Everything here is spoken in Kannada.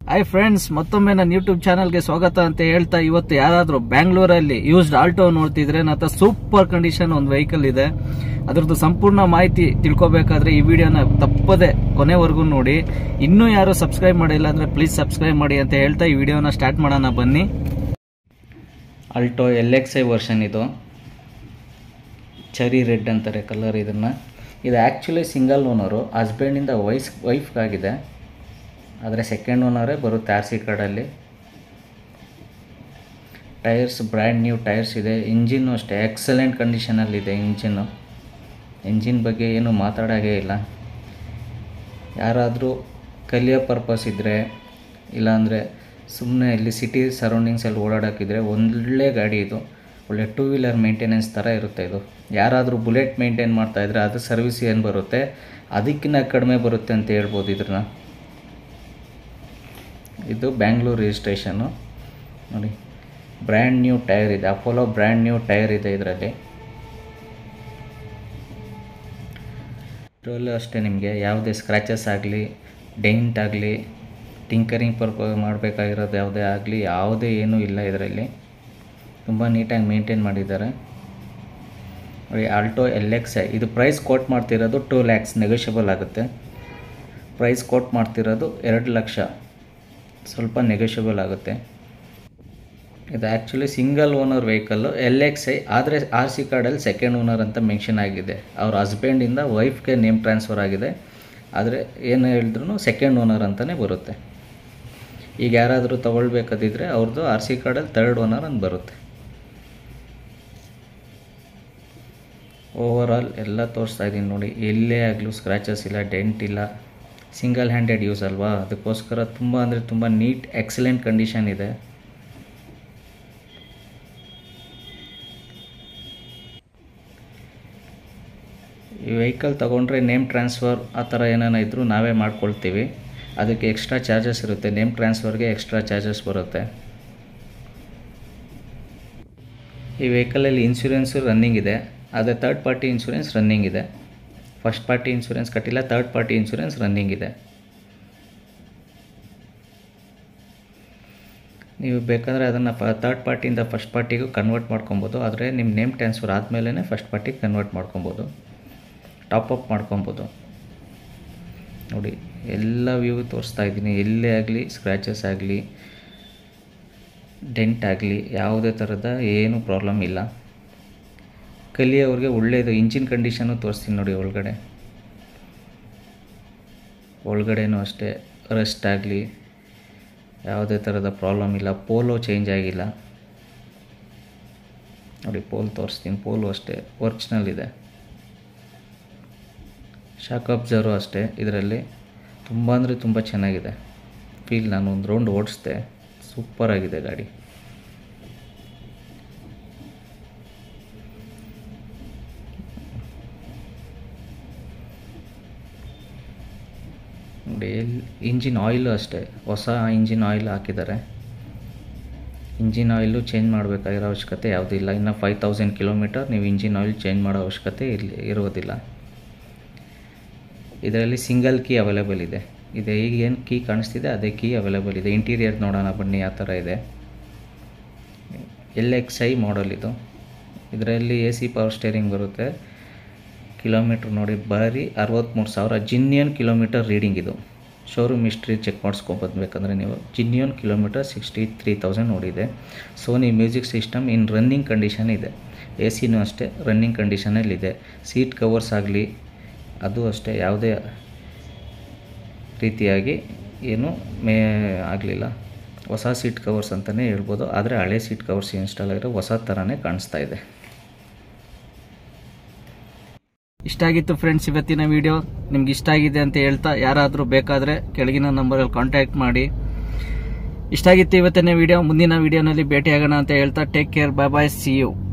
ಹಾಯ್ ಫ್ರೆಂಡ್ಸ್ ಮತ್ತೊಮ್ಮೆ ನನ್ನ ಯೂಟ್ಯೂಬ್ ಚಾನಲ್ಗೆ ಸ್ವಾಗತ ಅಂತ ಹೇಳ್ತಾ ಇವತ್ತು ಯಾರಾದರೂ ಬ್ಯಾಂಗ್ಳೂರಲ್ಲಿ ಯೂಸ್ಡ್ ಆಲ್ಟೋ ನೋಡ್ತಿದ್ರೆ ನನ್ನ ಹತ್ರ ಸೂಪರ್ ಕಂಡೀಷನ್ ಒಂದು ವೆಹಿಕಲ್ ಇದೆ ಅದ್ರದ್ದು ಸಂಪೂರ್ಣ ಮಾಹಿತಿ ತಿಳ್ಕೊಬೇಕಾದ್ರೆ ಈ ವಿಡಿಯೋನ ತಪ್ಪದೆ ಕೊನೆವರೆಗೂ ನೋಡಿ ಇನ್ನೂ ಯಾರು ಸಬ್ಸ್ಕ್ರೈಬ್ ಮಾಡಿಲ್ಲ ಅಂದ್ರೆ ಪ್ಲೀಸ್ ಸಬ್ಸ್ಕ್ರೈಬ್ ಮಾಡಿ ಅಂತ ಹೇಳ್ತಾ ಈ ವಿಡಿಯೋನ ಸ್ಟಾರ್ಟ್ ಮಾಡೋಣ ಬನ್ನಿ Alto L X I version ಇದು ಚರಿ ರೆಡ್ ಅಂತಾರೆ ಕಲರ್ ಇದನ್ನು ಇದು ಆ್ಯಕ್ಚುಲಿ ಸಿಂಗಲ್ ಓನರು ಹಸ್ಬೆಂಡಿಂದ ವೈಸ್ ವೈಫ್ಗಾಗಿದೆ ಆದರೆ ಸೆಕೆಂಡ್ ಓನರೇ ಬರುತ್ತೆ ಆರ್ ಸಿ ಕಾರ್ಡಲ್ಲಿ ಟೈರ್ಸ್ ಬ್ರ್ಯಾಂಡ್ ನ್ಯೂ ಟೈರ್ಸ್ ಇದೆ ಇಂಜಿನ್ನು ಅಷ್ಟೇ ಎಕ್ಸಲೆಂಟ್ ಕಂಡೀಷನಲ್ಲಿದೆ ಇಂಜಿನ್ನು ಇಂಜಿನ್ ಬಗ್ಗೆ ಏನು ಮಾತಾಡೋಂಗೇ ಇಲ್ಲ ಯಾರಾದರೂ ಕಲಿಯೋ ಪರ್ಪಸ್ ಇದ್ದರೆ ಇಲ್ಲಾಂದರೆ ಸುಮ್ಮನೆ ಇಲ್ಲಿ ಸಿಟಿ ಸರೌಂಡಿಂಗ್ಸಲ್ಲಿ ಓಡಾಡೋಕ್ಕಿದ್ರೆ ಒಳ್ಳೆ ಗಾಡಿ ಇದು ಒಳ್ಳೆ ಟೂ ವೀಲರ್ ಮೇಂಟೆನೆನ್ಸ್ ಥರ ಇರುತ್ತೆ ಇದು ಯಾರಾದರೂ ಬುಲೆಟ್ ಮೇಂಟೈನ್ ಮಾಡ್ತಾಯಿದ್ರೆ ಅದು ಸರ್ವಿಸ್ ಏನು ಬರುತ್ತೆ ಅದಕ್ಕಿಂತ ಕಡಿಮೆ ಬರುತ್ತೆ ಅಂತ ಹೇಳ್ಬೋದು ಇದ್ರನ್ನ ಇದು ಬ್ಯಾಂಗ್ಳೂರು ರಿಜಿಸ್ಟ್ರೇಷನ್ನು ನೋಡಿ ಬ್ರ್ಯಾಂಡ್ ನ್ಯೂ ಟೈರ್ ಇದೆ ಅಪೋಲೋ ಬ್ರ್ಯಾಂಡ್ ನ್ಯೂ ಟೈರ್ ಇದೆ ಇದರಲ್ಲಿ ಇದರಲ್ಲೂ ಅಷ್ಟೇ ನಿಮಗೆ ಯಾವುದೇ ಸ್ಕ್ರ್ಯಾಚಸ್ ಆಗಲಿ ಡೆಂಟ್ ಆಗಲಿ ಟಿಂಕರಿಂಗ್ ಪರ್ಪ ಮಾಡಬೇಕಾಗಿರೋದು ಯಾವುದೇ ಆಗಲಿ ಯಾವುದೇ ಏನೂ ಇಲ್ಲ ಇದರಲ್ಲಿ ತುಂಬ ನೀಟಾಗಿ ಮೇಂಟೈನ್ ಮಾಡಿದ್ದಾರೆ ನೋಡಿ ಆಲ್ಟೋ ಎಲ್ ಎಕ್ಸ್ ಐ ಇದು ಪ್ರೈಸ್ ಕೋಟ್ ಮಾಡ್ತಿರೋದು ಟೂ ಲ್ಯಾಕ್ಸ್ ನೆಗೋಷಿಯಬಲ್ ಆಗುತ್ತೆ ಪ್ರೈಸ್ ಕೋಟ್ ಮಾಡ್ತಿರೋದು ಎರಡು ಲಕ್ಷ ಸ್ವಲ್ಪ ನೆಗೋಷಿಯಬಲ್ ಆಗುತ್ತೆ ಇದು actually single owner vehicle L X I ಆದರೆ ಆರ್ ಸಿ ಕಾರ್ಡಲ್ಲಿ ಸೆಕೆಂಡ್ ಓನರ್ ಅಂತ ಮೆನ್ಷನ್ ಆಗಿದೆ ಅವ್ರ ಹಸ್ಬೆಂಡಿಂದ ವೈಫ್ಗೆ ನೇಮ್ ಟ್ರಾನ್ಸ್ಫರ್ ಆಗಿದೆ ಆದರೆ ಏನು ಹೇಳಿದ್ರು ಸೆಕೆಂಡ್ ಓನರ್ ಅಂತಲೇ ಬರುತ್ತೆ ಈಗ ಯಾರಾದರೂ ತೊಗೊಳ್ಬೇಕಾದಿದ್ರೆ ಅವ್ರದ್ದು ಆರ್ ಸಿ ಕಾರ್ಡಲ್ಲಿ ತರ್ಡ್ ಓನರ್ ಅಂತ ಬರುತ್ತೆ ಓವರ್ ಆಲ್ ಎಲ್ಲ ತೋರಿಸ್ತಾ ಇದ್ದೀನಿ ನೋಡಿ ಎಲ್ಲೇ ಆಗಲೂ ಸ್ಕ್ರ್ಯಾಚಸ್ ಇಲ್ಲ ಡೆಂಟ್ ಇಲ್ಲ ಸಿಂಗಲ್ ಹ್ಯಾಂಡೆಡ್ ಯೂಸ್ ಅಲ್ವಾ ಅದಕ್ಕೋಸ್ಕರ ತುಂಬ ಅಂದರೆ ತುಂಬ ನೀಟ್ ಎಕ್ಸಲೆಂಟ್ ಕಂಡೀಷನ್ ಇದೆ ಈ ವೆಹಿಕಲ್ ತೊಗೊಂಡ್ರೆ ನೇಮ್ ಟ್ರಾನ್ಸ್ಫರ್ ಆ ಥರ ಏನಾನ ಇದ್ದರೂ ನಾವೇ ಮಾಡ್ಕೊಳ್ತೀವಿ ಅದಕ್ಕೆ ಎಕ್ಸ್ಟ್ರಾ ಚಾರ್ಜಸ್ ಇರುತ್ತೆ ನೇಮ್ ಟ್ರಾನ್ಸ್ಫರ್ಗೆ ಎಕ್ಸ್ಟ್ರಾ ಚಾರ್ಜಸ್ ಬರುತ್ತೆ ಈ ವೆಹಿಕಲಲ್ಲಿ ಇನ್ಶೂರೆನ್ಸು ರನ್ನಿಂಗ್ ಇದೆ ಅದೇ ತರ್ಡ್ ಪಾರ್ಟಿ ಇನ್ಶೂರೆನ್ಸ್ ರನ್ನಿಂಗ್ ಇದೆ ಫಸ್ಟ್ ಪಾರ್ಟಿ ಇನ್ಶೂರೆನ್ಸ್ ಕಟ್ಟಿಲ್ಲ ತರ್ಡ್ ಪಾರ್ಟಿ ಇನ್ಶೂರೆನ್ಸ್ ರನ್ನಿಂಗ್ ಇದೆ ನೀವು ಬೇಕಾದರೆ ಅದನ್ನು ಪ ತರ್ಡ್ ಪಾರ್ಟಿಯಿಂದ ಫಸ್ಟ್ ಪಾರ್ಟಿಗೂ ಕನ್ವರ್ಟ್ ಮಾಡ್ಕೊಬೋದು ಆದರೆ ನಿಮ್ಮ ನೇಮ್ ಟ್ರಾನ್ಸ್ಫರ್ ಆದಮೇಲೆ ಫಸ್ಟ್ ಪಾರ್ಟಿಗೆ ಕನ್ವರ್ಟ್ ಮಾಡ್ಕೊಬೋದು ಟಾಪ್ ಅಪ್ ಮಾಡ್ಕೊಬೋದು ನೋಡಿ ಎಲ್ಲ ವ್ಯೂ ತೋರಿಸ್ತಾ ಇದ್ದೀನಿ ಎಲ್ಲೇ ಆಗಲಿ ಸ್ಕ್ರ್ಯಾಚಸ್ ಆಗಲಿ ಡೆಂಟ್ ಆಗಲಿ ಯಾವುದೇ ಥರದ ಏನೂ ಪ್ರಾಬ್ಲಮ್ ಇಲ್ಲ ಕಲಿಯೋವ್ರಿಗೆ ಒಳ್ಳೆಯದು ಇಂಜಿನ್ ಕಂಡೀಷನ್ನು ತೋರಿಸ್ತೀನಿ ನೋಡಿ ಒಳಗಡೆ ಒಳಗಡೆನೂ ಅಷ್ಟೇ ರಸ್ಟ್ ಆಗಲಿ ಯಾವುದೇ ಥರದ ಪ್ರಾಬ್ಲಮ್ ಇಲ್ಲ ಪೋಲೋ ಚೇಂಜ್ ಆಗಿಲ್ಲ ನೋಡಿ ಪೋಲ್ ತೋರಿಸ್ತೀನಿ ಪೋಲು ಅಷ್ಟೇ ಒರಿಜಿನಲ್ ಇದೆ ಶಾಕ್ ಅಬ್ಸರ್ವ್ ಅಷ್ಟೇ ಇದರಲ್ಲಿ ತುಂಬ ಅಂದರೆ ತುಂಬ ಚೆನ್ನಾಗಿದೆ ಫೀಲ್ ನಾನು ಒಂದು ರೌಂಡ್ ಓಡಿಸ್ದೆ ಸೂಪರಾಗಿದೆ ಗಾಡಿ ನೋಡಿ ಇಂಜಿನ್ ಆಯಿಲು ಅಷ್ಟೇ ಹೊಸ ಇಂಜಿನ್ ಆಯಿಲ್ ಹಾಕಿದ್ದಾರೆ ಇಂಜಿನ್ ಆಯಿಲು ಚೇಂಜ್ ಮಾಡಬೇಕಾಗಿರೋ ಅವಶ್ಯಕತೆ ಯಾವುದೂ ಇಲ್ಲ ಇನ್ನು ಫೈವ್ ತೌಸಂಡ್ ಕಿಲೋಮೀಟರ್ ನೀವು ಇಂಜಿನ್ ಆಯಿಲ್ ಚೇಂಜ್ ಮಾಡೋ ಅವಶ್ಯಕತೆ ಇಲ್ಲಿ ಇರೋದಿಲ್ಲ ಇದರಲ್ಲಿ ಸಿಂಗಲ್ ಕೀ ಅವೈಲೇಬಲ್ ಇದೆ ಇದೆ ಈಗ ಏನು ಕೀ ಕಾಣಿಸ್ತಿದೆ ಅದೇ ಕೀ ಅವೈಲೇಬಲ್ ಇದೆ ಇಂಟೀರಿಯರ್ ನೋಡೋಣ ಬನ್ನಿ ಆ ಥರ ಇದೆ ಎಲ್ ಎಕ್ಸ್ ಐ ಮಾಡಲ್ ಇದು ಇದರಲ್ಲಿ ಎ ಸಿ ಪವರ್ ಸ್ಟೇರಿಂಗ್ ಬರುತ್ತೆ ಕಿಲೋಮೀಟ್ರ್ ನೋಡಿ ಬರೀ ಅರವತ್ತ್ಮೂರು ಸಾವಿರ ಜಿನ್ನಿಯನ್ ಕಿಲೋಮೀಟರ್ ರೀಡಿಂಗ್ ಇದು ಶೋರೂಮ್ ಹಿಸ್ಟ್ರಿ ಚೆಕ್ ಮಾಡಿಸ್ಕೊಬೋದು ಬೇಕಂದರೆ ನೀವು genuine kilometre sixty three thousand ನೋಡಿದೆ Sony music system in running condition ಇದೆ ಎ ಸಿನೂ ಅಷ್ಟೇ ರನ್ನಿಂಗ್ ಕಂಡೀಷನಲ್ಲಿದೆ ಸೀಟ್ ಕವರ್ಸ್ ಆಗಲಿ ಅದು ಅಷ್ಟೇ ಯಾವುದೇ ರೀತಿಯಾಗಿ ಏನು ಮೇ ಆಗಲಿಲ್ಲ ಹೊಸ ಸೀಟ್ ಕವರ್ಸ್ ಅಂತಲೇ ಹೇಳ್ಬೋದು ಆದರೆ ಹಳೆ ಸೀಟ್ ಕವರ್ಸ್ ಇನ್ಸ್ಟಾಲ್ ಆಗಿರೋ ಹೊಸ ಥರನೇ ಕಾಣಿಸ್ತಾ ಇದೆ ಇಷ್ಟ ಆಗಿತ್ತು ಫ್ರೆಂಡ್ಸ್ ಇವತ್ತಿನ ವಿಡಿಯೋ ನಿಮ್ಗೆ ಇಷ್ಟ ಆಗಿದೆ ಅಂತ ಹೇಳ್ತಾ ಯಾರಾದರೂ ಬೇಕಾದರೆ ಕೆಳಗಿನ ನಂಬರಲ್ಲಿ ಕಾಂಟ್ಯಾಕ್ಟ್ ಮಾಡಿ ಇಷ್ಟ ಆಗಿತ್ತು ಇವತ್ತಿನ ವಿಡಿಯೋ ಮುಂದಿನ ವಿಡಿಯೋನಲ್ಲಿ ಭೇಟಿಯಾಗೋಣ ಅಂತ ಹೇಳ್ತಾ take care bye bye see you